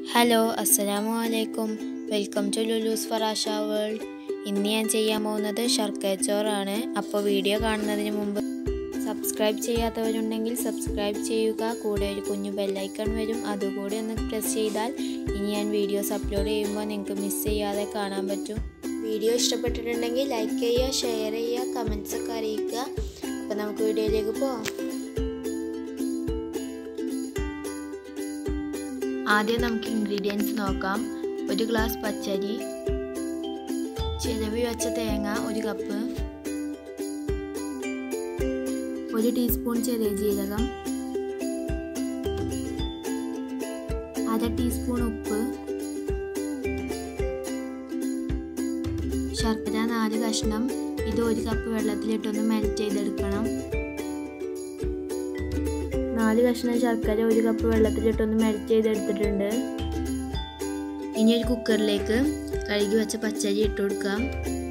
hello അസ്സലാമു അലൈക്കും welcome to Lulu's Farasha world ഇന്ന് ഞാൻ ചെയ്യാൻ പോകുന്നത് ശർക്കരച്ചോറാണ് അപ്പോൾ വീഡിയോ കാണുന്നതിന് മുമ്പ് സബ്സ്ക്രൈബ് ചെയ്യാത്തവരുണ്ടെങ്കിൽ സബ്സ്ക്രൈബ് ചെയ്യുക കൂടെ ഒരു കുഞ്ഞു ബെല്ലൈക്കൺ വരും അതുകൂടി ഒന്ന് പ്രസ് ചെയ്താൽ ഇനി ഞാൻ വീഡിയോസ് അപ്ലോഡ് ചെയ്യുമ്പോൾ നിങ്ങൾക്ക് മിസ് ചെയ്യാതെ കാണാൻ പറ്റും വീഡിയോ ഇഷ്ടപ്പെട്ടിട്ടുണ്ടെങ്കിൽ ലൈക്ക് ചെയ്യുക ഷെയർ ചെയ്യുക കമൻസ് ഒക്കെ അറിയിക്കുക അപ്പോൾ നമുക്ക് വീഡിയോയിലേക്ക് പോവാം ആദ്യം നമുക്ക് ഇൻഗ്രീഡിയൻസ് നോക്കാം ഒരു ഗ്ലാസ് പച്ചരി ചിരവി വെച്ച തേങ്ങ ഒരു കപ്പ് ഒരു ടീസ്പൂൺ ചെറിയ ജീരകം അര ടീസ്പൂൺ ഉപ്പ് ശർക്കര നാല് കഷ്ണം ഇത് ഒരു കപ്പ് വെള്ളത്തിലിട്ടൊന്ന് മെൽറ്റ് ചെയ്തെടുക്കണം നാല് കഷ്ണം ശർക്കര ഒരു കപ്പ് വെള്ളത്തിലിട്ടൊന്ന് മെൽറ്റ് ചെയ്തെടുത്തിട്ടുണ്ട് ഇനി ഒരു കുക്കറിലേക്ക് കഴുകി വെച്ച പച്ചരി ഇട്ട് കൊടുക്കാം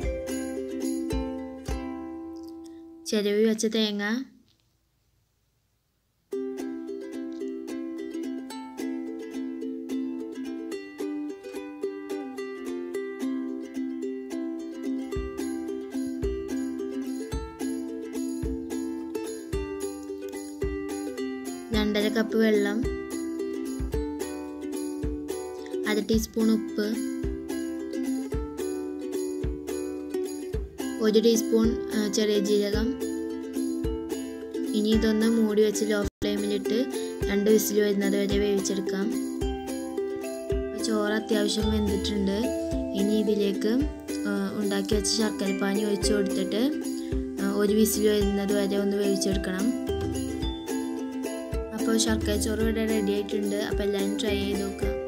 ചിരവി വെച്ച തേങ്ങ രണ്ടര കപ്പ് വെള്ളം അര ടീസ്പൂൺ ഉപ്പ് ഒരു ടീസ്പൂൺ ചെറിയ ജീരകം ഇനി ഇതൊന്ന് മൂടി വെച്ച് ലോ ഫ്ലെയിമിലിട്ട് രണ്ട് വിസിൽ വരുന്നത് വരെ വേവിച്ചെടുക്കാം ചോറ് അത്യാവശ്യം വെന്തിട്ടുണ്ട് ഇനി ഇതിലേക്ക് ഉണ്ടാക്കി വെച്ച ശർക്കരപ്പാനി ഒഴിച്ചു കൊടുത്തിട്ട് ഒരു വിസിൽ വരുന്നത് വരെ ഒന്ന് വേവിച്ചെടുക്കണം അപ്പോൾ ശർക്കര ചോറ് ഇവിടെ റെഡി ആയിട്ടുണ്ട് അപ്പോൾ എല്ലാവരും ട്രൈ ചെയ്ത് നോക്കുക